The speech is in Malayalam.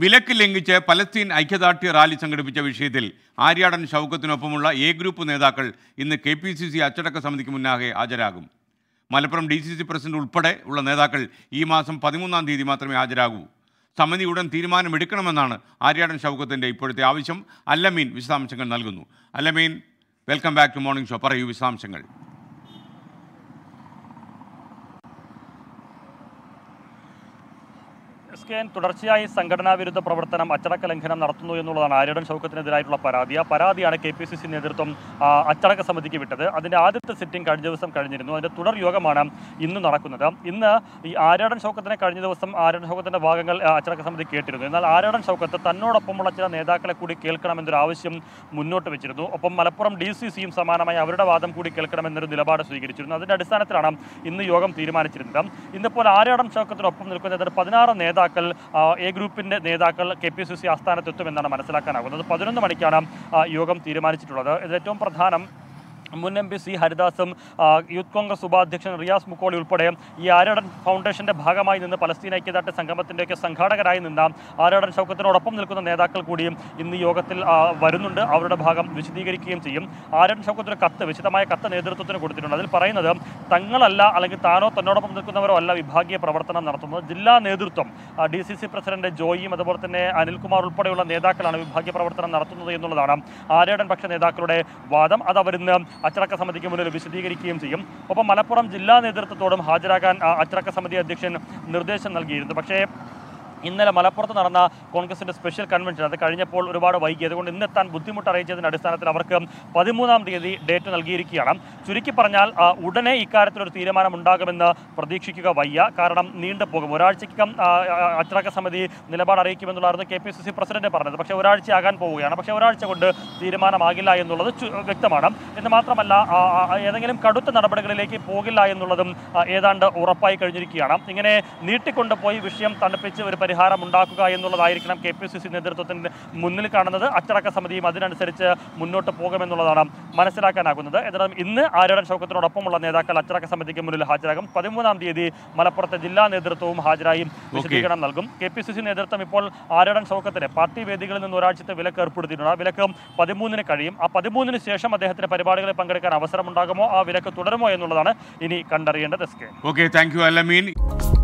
വിലക്ക് ലംഘിച്ച് പലസ്തീൻ ഐക്യദാർഢ്യ റാലി സംഘടിപ്പിച്ച വിഷയത്തിൽ ആര്യാടൻ ഷൗക്കത്തിനൊപ്പമുള്ള എ ഗ്രൂപ്പ് നേതാക്കൾ ഇന്ന് കെ പി സി സി അച്ചടക്ക സമിതിക്ക് മുന്നാകെ ഹാജരാകും Malappuram D C C president ഉൾപ്പെടെ ഉള്ള നേതാക്കൾ ഈ മാസം പതിമൂന്നാം തീയതി മാത്രമേ ഹാജരാകൂ സമിതി ഉടൻ തീരുമാനമെടുക്കണമെന്നാണ് ആര്യാടൻ ഷൗക്കത്തിൻ്റെ ഇപ്പോഴത്തെ ആവശ്യം അല്ലമീൻ വിശദാംശങ്ങൾ നൽകുന്നു Allameen welcome back to morning show പറയൂ വിശദാംശങ്ങൾ എസ് കെ എൻ തുടർച്ചയായി സംഘടനാ വിരുദ്ധ പ്രവർത്തനം അച്ചടക്ക ലംഘനം നടത്തുന്നു എന്നുള്ളതാണ് ആര്യടൻ ഷൗക്കത്തിനെതിരായിട്ടുള്ള പരാതി ആ പരാതിയാണ് കെ പി സി സി നേതൃത്വം ആ, അച്ചടക്ക സമിതിക്ക് വിട്ടത് അതിന്റെ ആദ്യത്തെ സിറ്റിംഗ് കഴിഞ്ഞ ദിവസം കഴിഞ്ഞിരുന്നു അതിന്റെ തുടർ യോഗമാണ് ഇന്ന് നടക്കുന്നത് ഇന്ന് ഈ ആര്യാടൻ ഷൗക്കത്തിനെ കഴിഞ്ഞ ദിവസം ആര്യാടൻ ഷൗക്കത്തിന്റെ ഭാഗങ്ങൾ ആ, അച്ചടക്ക സമിതി കേട്ടിരുന്നു എന്നാൽ ആര്യാടൻ ഷൗക്കത്ത് തന്നോടൊപ്പമുള്ള ചില നേതാക്കളെ കൂടി കേൾക്കണമെന്നൊരു ആവശ്യം മുന്നോട്ട് വെച്ചിരുന്നു ഒപ്പം മലപ്പുറം ഡി സി സിയും സമാനമായി അവരുടെ വാദം കൂടി കേൾക്കണമെന്നൊരു നിലപാട് സ്വീകരിച്ചിരുന്നു അതിന്റെ അടിസ്ഥാനത്തിലാണ് ഇന്ന് യോഗം തീരുമാനിച്ചിരുന്നത് ഇന്നിപ്പോൾ ആര്യാടൻ ഷൗക്കത്തിനൊപ്പം നിൽക്കുന്ന ഏതാണ്ട് പതിനാറ് നേതാക്കൾ ആ, എ ഗ്രൂപ്പിന്റെ നേതാക്കൾ കെ പി സി സി ആസ്ഥാനത്തെത്തുമെന്നാണ് മനസ്സിലാക്കാനാകുന്നത് പതിനൊന്ന് മണിക്കാണ് ആ, യോഗം തീരുമാനിച്ചിട്ടുള്ളത് ഇതിൽ ഏറ്റവും പ്രധാനം മുൻ എം പി സി ഹരിദാസും ആ, യൂത്ത് കോൺഗ്രസ് ഉപാധ്യക്ഷൻ റിയാസ് മുക്കോളി ഉൾപ്പെടെ ഈ ആര്യടൻ ഫൗണ്ടേഷന്റെ ഭാഗമായി നിന്ന് പലസ്തീൻ ഐക്യദാർഢ്യ സംഗമത്തിൻ്റെയൊക്കെ സംഘാടകരായി നിന്ന ആര്യടൻ ഷൗക്കത്തിനോടൊപ്പം നിൽക്കുന്ന നേതാക്കൾ കൂടിയും ഇന്ന് ഈ യോഗത്തിൽ ആ, വരുന്നുണ്ട് അവരുടെ ഭാഗം വിശദീകരിക്കുകയും ചെയ്യും ആര്യടൻ ഷൗക്കത്തിന് കത്ത് വിശദമായ കത്ത് നേതൃത്വത്തിന് കൊടുത്തിട്ടുണ്ട് അതിൽ പറയുന്നത് തങ്ങളല്ല അല്ലെങ്കിൽ താനോ തന്നോടൊപ്പം നിൽക്കുന്നവരോ അല്ല വിഭാഗീയ പ്രവർത്തനം നടത്തുന്നത് ജില്ലാ നേതൃത്വം ഡി സി സി പ്രസിഡന്റ് ജോയിയും അതുപോലെ തന്നെ അനിൽകുമാർ ഉൾപ്പെടെയുള്ള നേതാക്കളാണ് വിഭാഗീയ പ്രവർത്തനം നടത്തുന്നത് എന്നുള്ളതാണ് ആര്യടൻ പക്ഷ നേതാക്കളുടെ വാദം അത് അവരിന്ന് അച്ചടക്ക സമിതിക്ക് മുന്നിൽ വിശദീകരിക്കുകയും ചെയ്യും ഒപ്പം മലപ്പുറം ജില്ലാ നേതൃത്വത്തോടും ഹാജരാകാൻ ആ, അച്ചടക്ക സമിതി അധ്യക്ഷൻ നിർദ്ദേശം നൽകിയിരുന്നു പക്ഷേ ഇന്നലെ മലപ്പുറത്ത് നടന്ന കോൺഗ്രസിന്റെ സ്പെഷ്യൽ കൺവെൻഷൻ അത് കഴിഞ്ഞപ്പോൾ ഒരുപാട് വൈകി അതുകൊണ്ട് ഇന്നെത്താൻ ബുദ്ധിമുട്ട് അറിയിച്ചതിന്റെ അടിസ്ഥാനത്തിൽ അവർക്ക് പതിമൂന്നാം തീയതി ഡേറ്റ് നൽകിയിരിക്കുകയാണ് ചുരുക്കി പറഞ്ഞാൽ ആ, ഉടനെ ഇക്കാര്യത്തിൽ ഒരു തീരുമാനം ഉണ്ടാകുമെന്ന് പ്രതീക്ഷിക്കുക വയ്യ കാരണം നീണ്ടു പോകും ഒരാഴ്ചയ്ക്കകം ആ, ആ, അച്ചടക്ക സമിതി നിലപാട് അറിയിക്കുമെന്നുള്ളതായിരുന്നു K P C C president പറഞ്ഞത് പക്ഷേ ഒരാഴ്ചയാകാൻ പോവുകയാണ് പക്ഷേ ഒരാഴ്ച കൊണ്ട് തീരുമാനമാകില്ല എന്നുള്ളത് ചു- വ്യക്തമാണ് എന്ന് മാത്രമല്ല ആ, ആ, ഏതെങ്കിലും കടുത്ത നടപടികളിലേക്ക് പോകില്ല എന്നുള്ളതും ആ, ഏതാണ്ട് ഉറപ്പായി കഴിഞ്ഞിരിക്കുകയാണ് ഇങ്ങനെ നീട്ടിക്കൊണ്ടുപോയി വിഷയം തണുപ്പിച്ച് ഒരു പരിഹാരം ഉണ്ടാക്കുക എന്നുള്ളതായിരിക്കണം കെ പി സി സി നേതൃത്വത്തിന് മുന്നിൽ കാണുന്നത് അച്ചടക്ക സമിതിയും അതിനനുസരിച്ച് മുന്നോട്ട് പോകുമെന്നുള്ളതാണ് മനസ്സിലാക്കാനാകുന്നത് എന്നാൽ ഇന്ന് ആര്യടൻ ഷൗക്കത്തിനോടൊപ്പമുള്ള നേതാക്കൾ അച്ചടക്ക സമിതിക്ക് മുന്നിൽ ഹാജരാകും പതിമൂന്നാം തീയതി മലപ്പുറത്തെ ജില്ലാ നേതൃത്വവും ഹാജരായി വിശദീകരണം നൽകും കെ പി സി സി നേതൃത്വം ഇപ്പോൾ ആര്യടൻ ഷൗക്കത്തിന് പാർട്ടി വേദികളിൽ നിന്ന് ഒരാഴ്ചത്തെ വിലക്ക് ഏർപ്പെടുത്തിയിട്ടുണ്ട് ആ വിലക്ക് പതിമൂന്നിന് കഴിയും ആ പതിമൂന്നിന് ശേഷം അദ്ദേഹത്തിന് പരിപാടികളിൽ പങ്കെടുക്കാൻ അവസരമുണ്ടാകുമോ ആ വിലക്ക് തുടരുമോ എന്നുള്ളതാണ് ഇനി കണ്ടറിയേണ്ടത് എസ് കെ ഓക്കെ താങ്ക് യു അല്ലമീൻ